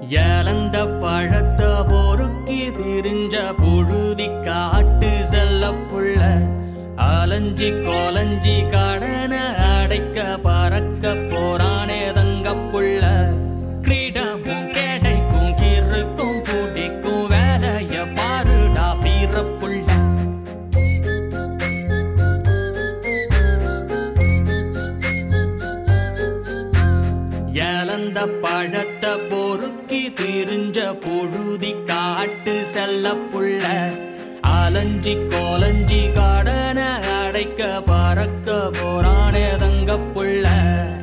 ஏலந்த பழத்தை பொறுக்கி திரிஞ்ச புழுதி காட்டு செல்ல புள்ள அலைஞ்சி கொலஞ்சி கடன அடைக்க பறக்க போறானே தங்க புள்ள கிரீடமும் கேடைக்கும் கிறுக்கும் பூட்டிக்கும் வேலைய பாருடா பீரப்புள்ள ஏலந்த பழத்தை பொறுக்கி திரிஞ்ச புழுதி காட்டு செல்ல புள்ள அலைஞ்சி கோலஞ்சி கடன அடைக்க பறக்க போறானே தங்க புள்ள